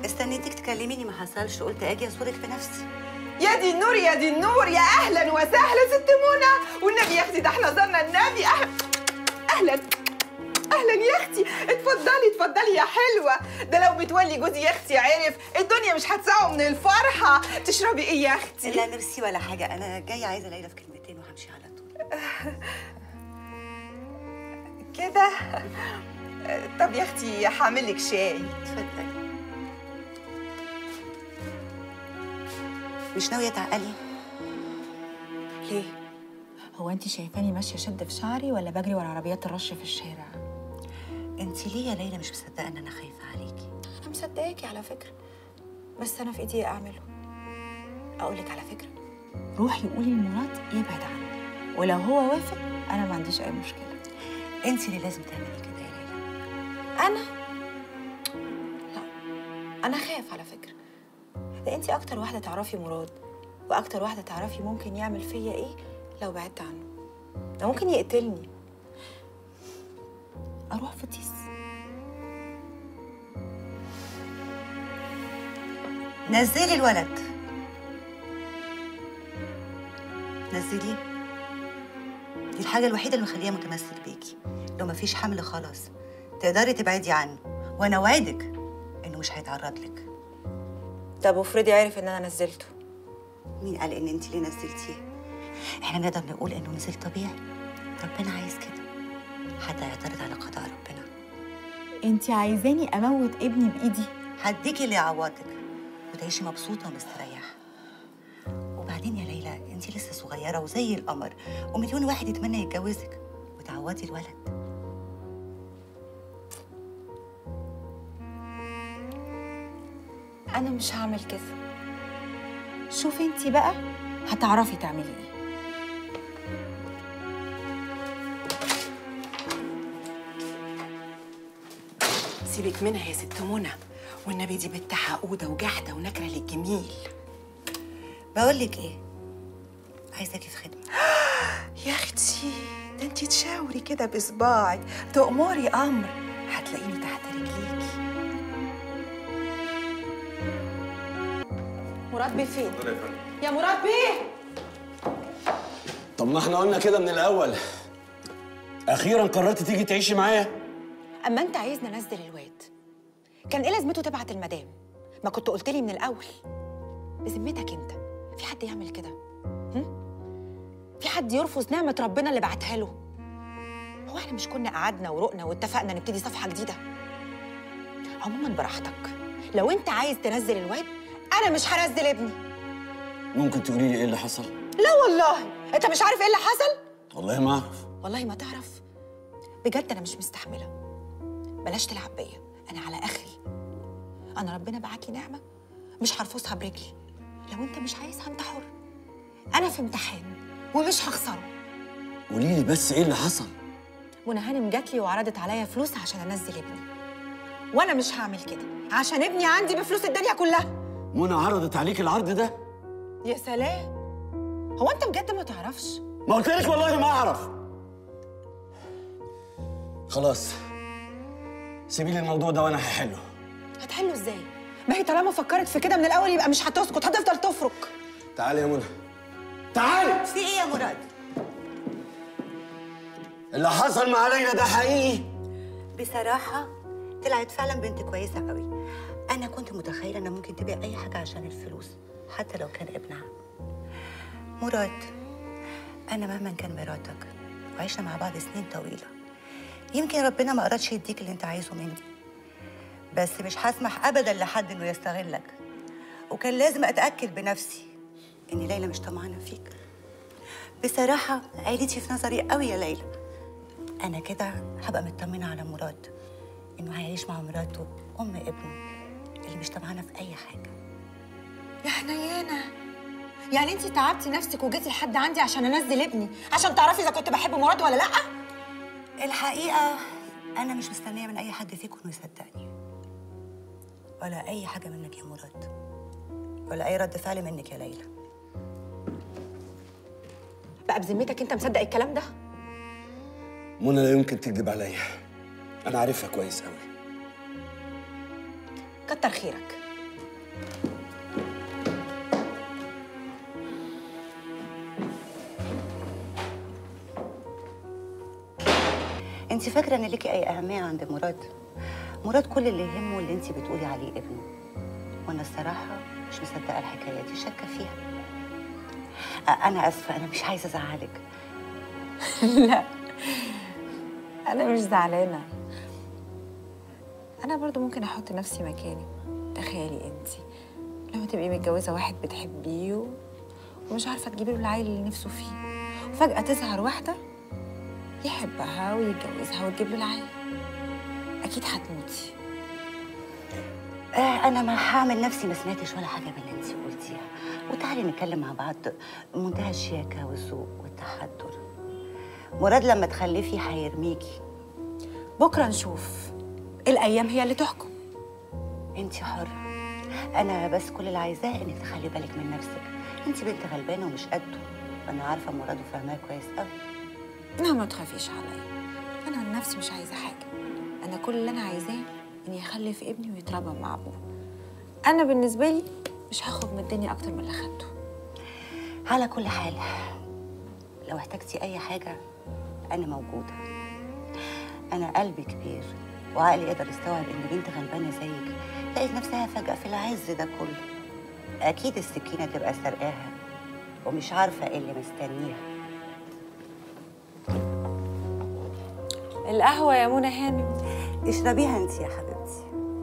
استنيتك تكلميني ما حصلش قلت اجي ازورك بنفسي يا دي النور يا دي النور يا اهلا وسهلا ست منى والنبي يا اختي ده احنا زرنا النبي أهلا اهلا اهلا يا اختي اتفضلي اتفضلي يا حلوه ده لو بتولي جوزي يا اختي عرف الدنيا مش هتسعه من الفرحه تشربي ايه يا اختي لا ميرسي ولا حاجه انا جايه عايزه ليلى في كلمتين وهمشي على طول كده طب يا اختي هعمل لك شاي اتفضلي مش ناويه تعقلي ليه؟ هو انت شايفاني ماشيه شد في شعري ولا بجري ورا عربيات الرش في الشارع؟ انت ليه يا ليلى مش مصدقه ان انا خايفه عليكي انا مصدقاكي على فكره بس انا في ايدي اعمله اقول لك على فكره روحي قولي لمراد يبعد عنه ولو هو وافق انا ما عنديش اي مشكله انت اللي لازم تعملي كده يا ليلى انا لا انا خايف على فكره ده انت اكتر واحده تعرفي مراد واكتر واحده تعرفي ممكن يعمل فيا ايه لو بعدت عنه ده ممكن يقتلني اروح في تيس نزلي الولد نزليه دي الحاجة الوحيدة اللي مخليه متمسك بيكي لو مفيش حمل خلاص تقدري تبعدي عنه وانا وعدك انه مش هيتعرض لك طب وفريدي عرف ان انا نزلته مين قال ان انت ليه نزلتيه احنا نقدر نقول انه نزل طبيعي ربنا عايز كده حد هيعترض على قضاء ربنا انت عايزاني اموت ابني بايدي هديكي اللي يعوضك وتعيشي مبسوطة ومستريحة وبعدين يا ليلى انت لسه صغيرة وزي القمر ومليون واحد يتمنى يتجوزك وتعوضي الولد انا مش هعمل كده شوفي انت بقى هتعرفي تعملي ايه سيبك منها يا ست منى والنبي دي بنت حقوده وجحده ونكره للجميل بقول لك ايه عايزاكي في خدمة يا اختي ده انت تشاوري كده بصباعك تأمري امر هتلاقيني تحت رجليكي مراد بيه فين يا مراد بيه طب ما احنا قلنا كده من الاول اخيرا قررت تيجي تعيشي معايا اما انت عايزني انزل الواد كان ايه لازمته تبعت المدام ما كنت قلت لي من الاول بذمتك انت في حد يعمل كده هم؟ في حد يرفض نعمه ربنا اللي بعتها له هو احنا مش كنا قعدنا ورقنا واتفقنا نبتدي صفحه جديده عموما براحتك لو انت عايز تنزل الواد انا مش هنزل ابني ممكن تقولي لي ايه اللي حصل لا والله انت مش عارف ايه اللي حصل والله ما اعرف والله ما تعرف بجد انا مش مستحمله بلاش تلعب بيا انا على اخري انا ربنا بعت لي نعمه مش هرفضها برجلي لو انت مش عايزها انت حر انا في امتحان ومش هخسره قولي لي بس ايه اللي حصل منى هانم جات لي وعرضت عليا فلوس عشان انزل ابني وانا مش هعمل كده عشان ابني عندي بفلوس الدنيا كلها منى عرضت عليك العرض ده يا سلام هو انت بجد ما تعرفش ما قلت لك والله ما اعرف خلاص سيبي لي الموضوع ده وانا هحله هتحله ازاي ما هي طالما فكرت في كده من الاول يبقى مش هتسكت هتفضل تفرك تعالي يا منى تعالي في ايه يا مراد اللي حصل مع ليلى ده حقيقي بصراحة طلعت فعلا بنت كويسة قوي أنا كنت متخيلة إنها ممكن تبيع أي حاجة عشان الفلوس حتى لو كان ابنها مراد أنا مهما كان مراتك وعشنا مع بعض سنين طويلة يمكن ربنا ما أرادش يديك اللي أنت عايزه مني بس مش هسمح أبدا لحد إنه يستغلك وكان لازم أتأكد بنفسي إن ليلى مش طمعانة فيك بصراحة عيلتي في نظري قوي يا ليلى أنا كده هبقى مطمنة على مراد إنه هيعيش مع مراته أم ابنه اللي مش طمعانة في أي حاجة يا حنينه يعني انت تعبتي نفسك وجيتي لحد عندي عشان انزل ابني عشان تعرفي اذا كنت بحب مراد ولا لا الحقيقة أنا مش مستنية من أي حد فيكم إنه يصدقني ولا أي حاجة منك يا مراد ولا أي رد فعل منك يا ليلى بقى بذمتك انت مصدق الكلام ده منى لا يمكن تكذب عليا انا عارفها كويس قوي كتر خيرك انت فاكره ان ليكي اي اهميه عند مراد مراد كل اللي يهمه اللي انت بتقولي عليه ابنه وانا الصراحه مش مصدقه الحكايه دي شاكه فيها أ- انا اسفه انا مش عايزه ازعلك لا انا مش زعلانه انا برضو ممكن احط نفسي مكانك تخيلي انت لما تبقي متجوزه واحد بتحبيه و- ومش عارفه تجيبي له العيل اللي نفسه فيه وفجاه تظهر واحده يحبها ويتجوزها وتجيب له العيل اكيد هتموتي آه انا ما هعمل نفسي ما سمعتش ولا حاجه من اللي انت قلتيها وتعالي نتكلم مع بعض منتهى الشياكه والذوق والتحضر مراد لما تخلفي هيرميكي بكره نشوف الايام هي اللي تحكم انت حرة انا بس كل اللي عايزاه انك تخلي بالك من نفسك انت بنت غلبانه ومش قده انا عارفه مراد وفاهماه كويس قوي لا ما تخافيش عليا انا عن نفسي مش عايزه حاجه انا كل اللي انا عايزاه اني اخلف ابني ويتربى مع ابوه انا بالنسبه لي مش هاخد من الدنيا اكتر من اللي خدته على كل حال لو احتجتي اي حاجه انا موجوده انا قلبي كبير وعقلي يقدر يستوعب ان بنت غلبانه زيك لقيت نفسها فجاه في العز ده كله اكيد السكينه تبقى سرقاها ومش عارفه ايه اللي مستنيها القهوه يا منى هانم اشربيها انت يا حبيبتي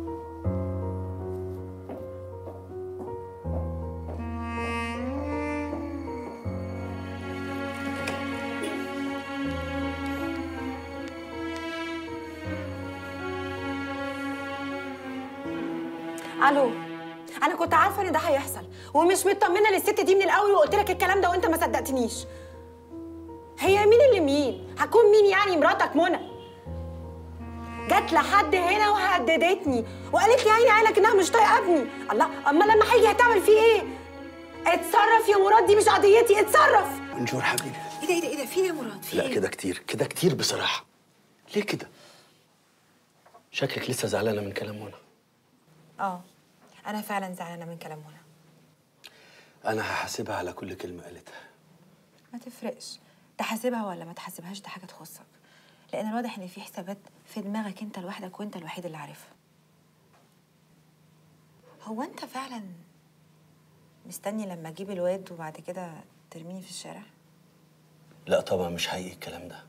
الو انا كنت عارفه ان ده هيحصل ومش مطمنه للست دي من الاول وقلت لك الكلام ده وانت ما صدقتنيش هي مين اللي مين هكون مين يعني مراتك منى جت لحد هنا وهددتني وقالت لي عيني عينك انها مش طايقه ابني الله اما لما هيجي هتعمل فيه ايه اتصرف يا مراد دي مش قضيتي اتصرف بونجور حبيبي ايه ده ايه ده ايه ده في ايه يا مراد في لا ايه كده كتير كده كتير بصراحة ليه كده؟ شكلك لسه زعلانه من كلام منى اه انا فعلا زعلانه من كلام منى انا هحاسبها على كل كلمه قالتها ما تفرقش تحاسبها ولا ما تحاسبهاش ده حاجه تخصك لان الواضح ان في حسابات في دماغك انت لوحدك وانت الوحيد اللي عارفها هو انت فعلا مستني لما اجيب الواد وبعد كده ترميني في الشارع لا طبعا مش حقيقي الكلام ده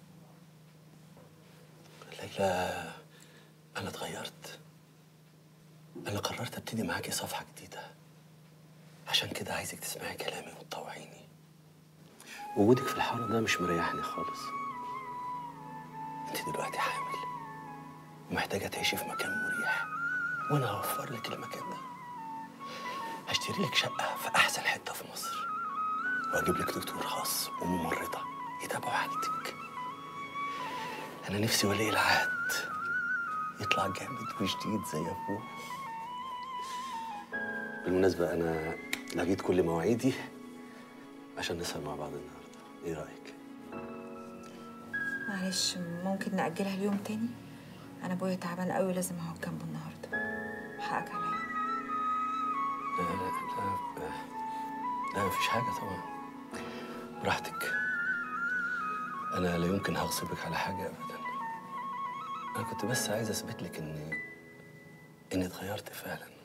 ليلى انا اتغيرت انا قررت ابتدي معاكي صفحه جديده عشان كده عايزك تسمعي كلامي وتطوعيني وجودك في الحاره ده مش مريحني خالص انت دلوقتي حامل ومحتاجه تعيشي في مكان مريح وانا هوفر لك المكان ده هشتري لك شقه في احسن حته في مصر واجيب لك دكتور خاص وممرضه يتابعوا حالتك انا نفسي ولي العهد يطلع جامد وجديد زي ابوه بالمناسبه انا لغيت كل مواعيدي عشان نسهر مع بعض النهارده ايه رايك معلش ممكن نأجلها اليوم تاني انا ابويا تعبان قوي لازم اقعد جنبه النهارده حقك عليا لا لا لا لا مفيش حاجه طبعا براحتك انا لا يمكن هغصبك على حاجه ابدا انا كنت بس عايز اثبت لك اني اني اتغيرت فعلا